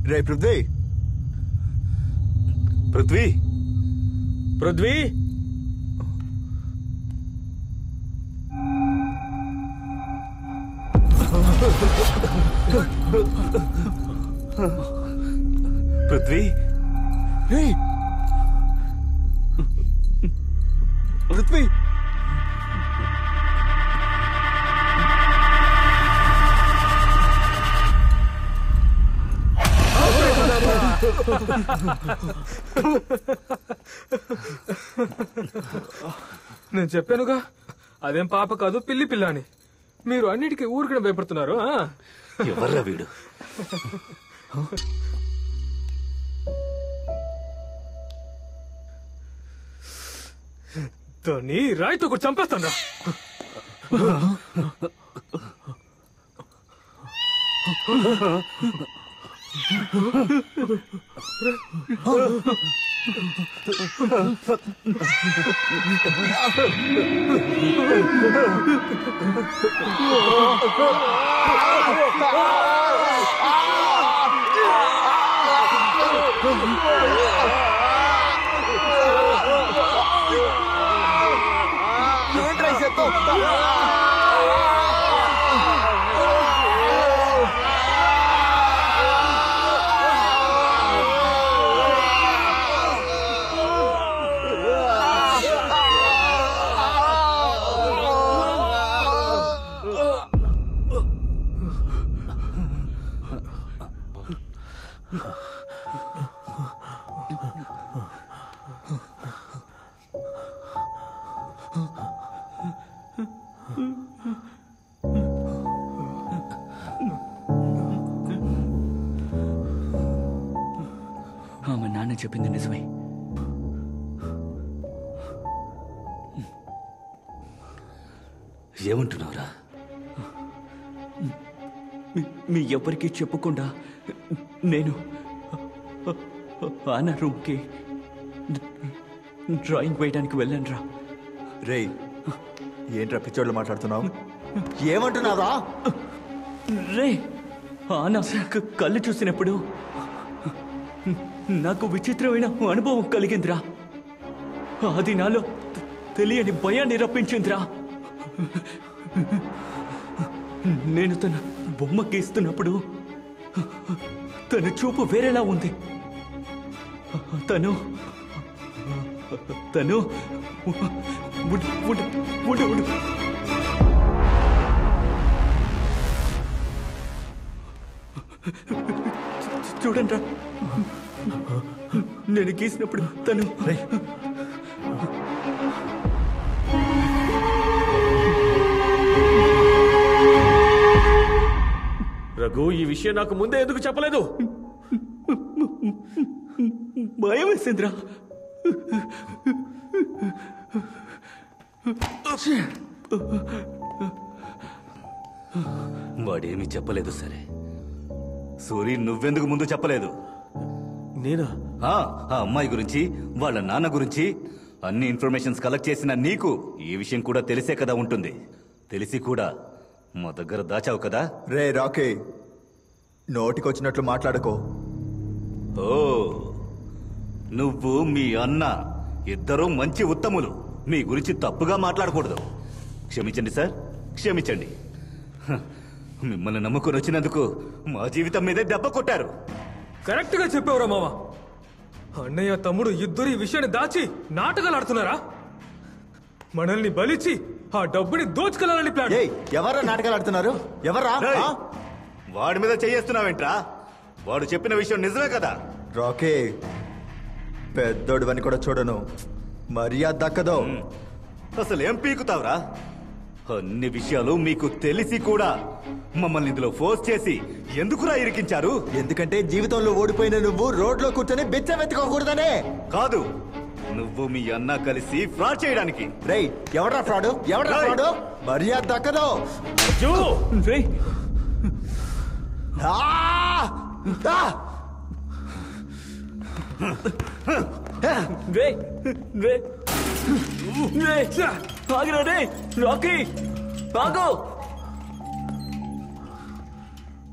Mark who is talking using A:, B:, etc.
A: రే పృథ్వీ
B: పృథ్వీ
C: పృథ్వీ
B: పృథ్వీ
A: రే పృథ్వీ
C: నేను చెప్పానుగా అదేం పాప కాదు పిల్లి పిల్ల అని మీరు అన్నిటికీ ఊరికనే భయపడుతున్నారు ఆ?
B: ఎవర్రా వీడు
C: దాన్ని రాయితో కూడా చంపేస్తాను
A: ఏంట్రా ఈ శబ్దం?
D: ఆమె నాన్న చెప్పింది నిజమే
B: ఏమంటున్నావురా
D: మీ- మీ ఎవ్వరికీ చెప్పకుండా నేను ఆన రూమ్కి డ్రాయింగ్ వేయడానికి వెళ్ళాను రా
A: రే ఏంట్రా పిచ్చోళ్ళు మాట్లాడుతున్నావు ఏమంటున్నావా
D: రే ఆన క- కళ్ళు చూసినప్పుడు నాకు విచిత్రమైన అనుభవం కలిగిందిరా అది నాలో తె- తెలియని భయాన్ని రప్పించిందిరా నేను తన బొమ్మ గీస్తున్నప్పుడు తన చూపు వేరేలా ఉంది తను తను ఉండు, ఉండు, ఉండు, ఉండు. చూడండి రా నేను గీసినప్పుడు తను
C: రఘు ఈ విషయం నాకు ముందే ఎందుకు చెప్పలేదు
D: భయం వేసిందిరా
B: వాడేమీ చెప్పలేదు సరే సూరి నువ్వెందుకు ముందు చెప్పలేదు
C: నేనా
B: ఆ ఆ అమ్మాయి గురించి వాళ్ళ నాన్న గురించి అన్ని ఇన్ఫర్మేషన్స్ కలెక్ట్ చేసిన నీకు ఈ విషయం కూడా తెలిసే కదా ఉంటుంది తెలిసి కూడా మా దగ్గర దాచావు కదా
A: రే రాకే నోటికొచ్చినట్లు మాట్లాడుకో
B: ఓ నువ్వు మీ అన్న ఇద్దరూ మంచి ఉత్తములు మీ గురించి తప్పుగా మాట్లాడకూడదు క్షమించండి సార్ క్షమించండి హ, మిమ్మల్ని నమ్ముకొని వచ్చినందుకు మా జీవితం మీదే దెబ్బ కొట్టారు
C: కరెక్ట్ గా చెప్పావురా మామ అన్నయ్య తమ్ముడు ఇద్దరు ఈ విషయాన్ని దాచి నాటకాలు ఆడుతున్నారా మనల్ని బలిచి ఆ డబ్బుని దోచుకెళ్ళాలని ప్లాన్
A: ఏయ్ ఎవరా నాటకాలు ఆడుతున్నారు ఎవరా
B: రేయ్,
A: ఆ?
B: వాడి మీద చేయేస్తున్నావేంట్రా వాడు చెప్పిన విషయం నిజమే కదా
A: రాకే పెద్దోడివని కూడా చూడను మర్యాద దక్కదో
B: అసలు ఏం పీకుతావురా అన్ని విషయాలు మీకు తెలిసి కూడా మమ్మల్ని ఇందులో ఫోర్స్ చేసి ఎందుకురా ఇరికించారు
A: ఎందుకంటే జీవితంలో ఓడిపోయిన నువ్వు రోడ్లో కూర్చొని బిచ్చ వెతుకోకూడదనే
B: కాదు నువ్వు మీ అన్న కలిసి ఫ్రాడ్ చేయడానికి
A: రేయ్ ఎవడ్రా ఫ్రాడు ఎవడ్రా
B: రేయ్.
A: ఫ్రాడు మర్యాద దక్కదో
D: రే
A: ఆ! ఆ!
D: రే రే రే ఆగిరా రే రాకీ ఆగు